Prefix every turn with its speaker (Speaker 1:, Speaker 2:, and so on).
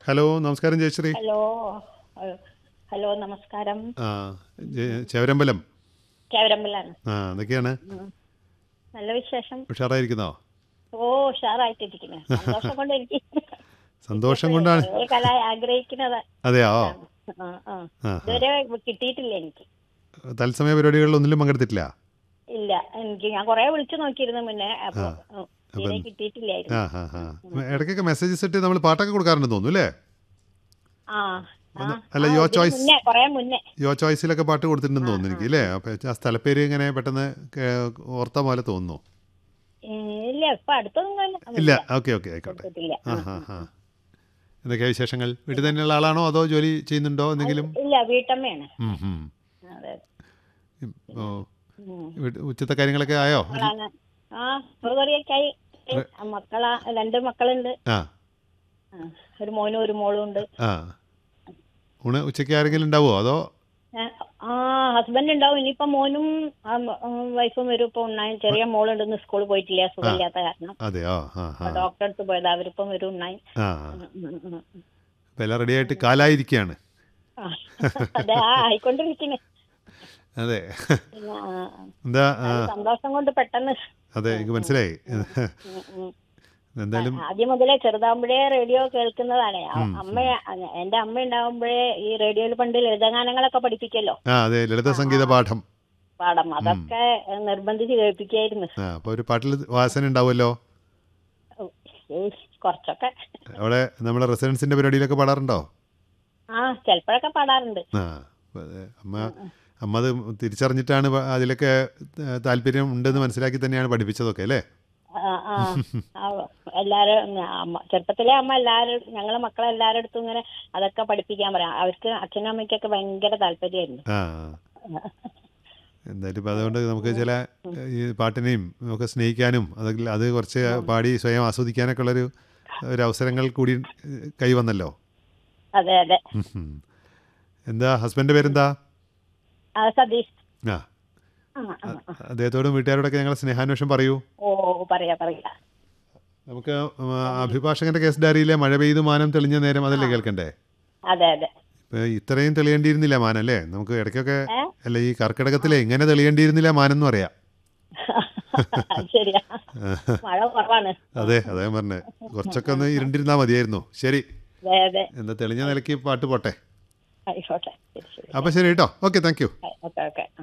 Speaker 1: Hello നമസ്കാരം Jayashree
Speaker 2: hello ഹ- hello നമസ്കാരം
Speaker 1: ആ ജയ- ചേവരമ്പലം
Speaker 2: കേവരമ്പലാണ്
Speaker 1: ആ എന്തൊക്കെയാണ്
Speaker 2: നല്ല വിശേഷം
Speaker 1: ഉഷാറായിരിക്കുന്നോ
Speaker 2: ഓ ഉഷാറായിട്ടിരിക്കുന്നു സന്തോഷം കൊണ്ട് എനിക്ക്
Speaker 1: സന്തോഷം കൊണ്ടാണ്
Speaker 2: ഒരു കല ആഗ്രഹിക്കുന്നത്
Speaker 1: അതെയോ
Speaker 2: ആ, ആ.
Speaker 1: ആ
Speaker 2: ഇതുവരെ കിട്ടിയിട്ടില്ല എനിക്ക്
Speaker 1: തത്സമയ പരിപാടികളിൽ ഒന്നിലും പങ്കെടുത്തിട്ടില്ല
Speaker 2: ഇല്ല എനിക്ക് ഞാൻ കൊറേ വിളിച്ചു നോക്കിയിരുന്നു മുന്നേ അപ്പൊ ഉം, തീരെ കിട്ടിയിട്ടില്ലായിരുന്നു
Speaker 1: ആ ആ ആ ഇടയ്ക്കൊക്കെ മെസ്സേജസ് ഇട്ട് നമ്മൾ പാട്ടൊക്കെ കൊടുക്കാറുണ്ടെന്ന് തോന്നുന്നു അല്ലേ
Speaker 2: ആ ആ.
Speaker 1: അല്ല,
Speaker 2: ആ,
Speaker 1: your
Speaker 2: ഇതിന്
Speaker 1: choice.
Speaker 2: മുന്നേ കൊറേ മുന്നേ
Speaker 1: യോ ചോയ്സിലൊക്കെ പാട്ട് കൊടുത്തിട്ടുണ്ടെന്ന് തോന്നുന്നു എനിക്ക് അല്ലേ അപ്പം ആ സ്ഥലപ്പേര് ഇങ്ങനെ പെട്ടെന്ന് കേ- ഓർത്ത പോലെ തോന്നുന്നു
Speaker 2: ഏ, ഇല്ല ഇപ്പൊ അടുത്തൊന്നും തന്നെ
Speaker 1: ഇല്ല ഓക്കെ ഓക്കെ ആയിക്കോട്ടെ
Speaker 2: കൊടുത്തിട്ടില്ല
Speaker 1: ആ ആ ആ എന്തൊക്കെയാ വിശേഷങ്ങൾ വീട്ടിൽ തന്നെയുള്ള ആളാണോ അതോ ജോലി ചെയ്യുന്നുണ്ടോ എന്തെങ്കിലും
Speaker 2: ഇല്ല വീട്ടമ്മയാണ്
Speaker 1: ഉം, ഉം.
Speaker 2: അതെ
Speaker 1: ഓ
Speaker 2: ഉം.
Speaker 1: വീട്ട്- ഉച്ചത്തെ കാര്യങ്ങളൊക്കെ ആയോ
Speaker 2: മക്കളാണ് ആ ഒരു കറിയൊക്കെ ആയി മക്കളാ രണ്ട് മക്കളുണ്ട്
Speaker 1: ആ
Speaker 2: ആ, ഒരു മോനും ഒരു മോളും ഉണ്ട്
Speaker 1: ആ ഊണ് ഉച്ചയ്ക്ക് ആരെങ്കിലും ഉണ്ടാവുമോ അതോ
Speaker 2: ഏ, ആ ഹസ്ബൻഡ് ഉണ്ടാവും ഇനിയിപ്പോ മോനും ആ, മ- ആ, വൈഫും വരും ഇപ്പൊ ഉണ്ണാൻ ചെറിയ മോളുണ്ട് ഇന്ന് സ്കൂളിൽ പോയിട്ടില്ല സുഖമില്ലാത്ത കാരണം
Speaker 1: അതെയോ ആ ആ
Speaker 2: ഡോക്ടറെ അടുത്ത് പോയത് അവരിപ്പം വരും ഉണ്ണാൻ
Speaker 1: ആ
Speaker 2: ഉം, ഉം, ഉം.
Speaker 1: അപ്പം എല്ലാം റെഡിയായിട്ട് കാലായിരിക്കുകയാണ്
Speaker 2: ആ, അതെ ആ ആയിക്കൊണ്ടിരിക്കണേ
Speaker 1: അതെ
Speaker 2: പിന്നെ, ആ, ആ.
Speaker 1: എന്താ ആ,
Speaker 2: അത് സന്തോഷം കൊണ്ട് പെട്ടെന്ന്
Speaker 1: അതെ എനിക്ക് മനസ്സിലായി
Speaker 2: ഉം, ഉം.
Speaker 1: എന്തായാലും
Speaker 2: ആദ്യം മുതലേ ചെറുതാകുമ്പോഴേ റേഡിയോ കേൾക്കുന്നതാണ് ആ, അമ്മ എന്റെ അമ്മ ഉണ്ടാവുമ്പോഴേ ഈ റേഡിയോയിൽ പണ്ട് ലളിതഗാനങ്ങളൊക്കെ പഠിപ്പിക്കല്ലോ
Speaker 1: ആ അതെ ലളിത സംഗീത പാഠം
Speaker 2: പാഠം അതൊക്കെ നിർബന്ധിച്ച് കേൾപ്പിക്കായിരുന്നു
Speaker 1: ആ അപ്പോൾ ഒരു പാട്ടിൽ വാസന ഉണ്ടാവുമല്ലോ
Speaker 2: ഏയ്, കുറച്ചൊക്കെ
Speaker 1: അവിടെ നമ്മുടെ റെസിഡൻസിൻ്റെ പരിപാടിയിലൊക്കെ പാടാറുണ്ടോ
Speaker 2: ആ ചിലപ്പോഴൊക്കെ പാടാറുണ്ട്
Speaker 1: ആ അപ്പൊ അത് അമ്മ അമ്മ അത് തിരിച്ചറിഞ്ഞിട്ടാണ് പ- അതിലൊക്കെ ഏ, താല്പര്യം ഉണ്ടെന്ന് മനസ്സിലാക്കി തന്നെയാണ് പഠിപ്പിച്ചതൊക്കെ അല്ലേ
Speaker 2: ആ, ആ, ആ, എല്ലാരും അമ്മ ചെറുപ്പത്തിലെ അമ്മ എല്ലാരും ഞങ്ങളെ മക്കളെ എല്ലാവരുടെ അടുത്തും ഇങ്ങനെ അതൊക്കെ പഠിപ്പിക്കാൻ പറയാം അവർക്ക് അച്ഛനും അമ്മയ്ക്കൊക്കെ ഭയങ്കര താല്പര്യമായിരുന്നു
Speaker 1: ആ എന്തായാലും ഇപ്പം അതുകൊണ്ട് നമുക്ക് ചില ഈ പാട്ടിനെയും ഒക്കെ സ്നേഹിക്കാനും അതൊക്കെ അത് കുറച്ച് പാടി സ്വയം ആസ്വദിക്കാനൊക്കെ ഉള്ളൊരു ഒരു അവസരങ്ങൾ കൂടി ഏ, കൈവന്നല്ലോ
Speaker 2: അതെ അതെ
Speaker 1: ഉം, ഉം. എന്താ ഹസ്ബൻഡ് പേരെന്താ
Speaker 2: ആ സതീഷ്
Speaker 1: ആ
Speaker 2: ആ, ആ, ആ.
Speaker 1: അദ്ദേഹത്തോടും വീട്ടുകാരോടൊക്കെ ഞങ്ങൾ സ്നേഹാന്വേഷണം പറയൂ
Speaker 2: ഓ പറയാ പറയാ
Speaker 1: നമുക്ക് ഉം, അഭിഭാഷകന്റെ കേസ് ഡയറിയിലെ മഴ പെയ്തു മാനം തെളിഞ്ഞ നേരം അതല്ലേ കേൾക്കണ്ടേ
Speaker 2: അതെ അതെ
Speaker 1: ഇപ്പൊ ഇത്രയും തെളിയേണ്ടിയിരുന്നില്ല മാനം അല്ലേ നമുക്ക് ഇടയ്ക്കൊക്കെ
Speaker 2: ഏ?
Speaker 1: അല്ല ഈ കർക്കിടകത്തിലെ ഇങ്ങനെ തെളിയേണ്ടിയിരുന്നില്ല മാനം എന്ന് പറയാം
Speaker 2: ശരിയാ മഴ കുറവാണ്
Speaker 1: അതെ അതേ പറഞ്ഞേ കുറച്ചൊക്കെ ഒന്ന് ഇരുണ്ടിരുന്നാൽ മതിയായിരുന്നു ശരി
Speaker 2: അതെ അതെ
Speaker 1: എന്താ തെളിഞ്ഞ നിലയ്ക്ക് പാട്ട് പോട്ടെ
Speaker 2: ആയിക്കോട്ടെ ശരി ശരി
Speaker 1: അപ്പം ശരി കേട്ടോ okay thank you
Speaker 2: okay okay ആ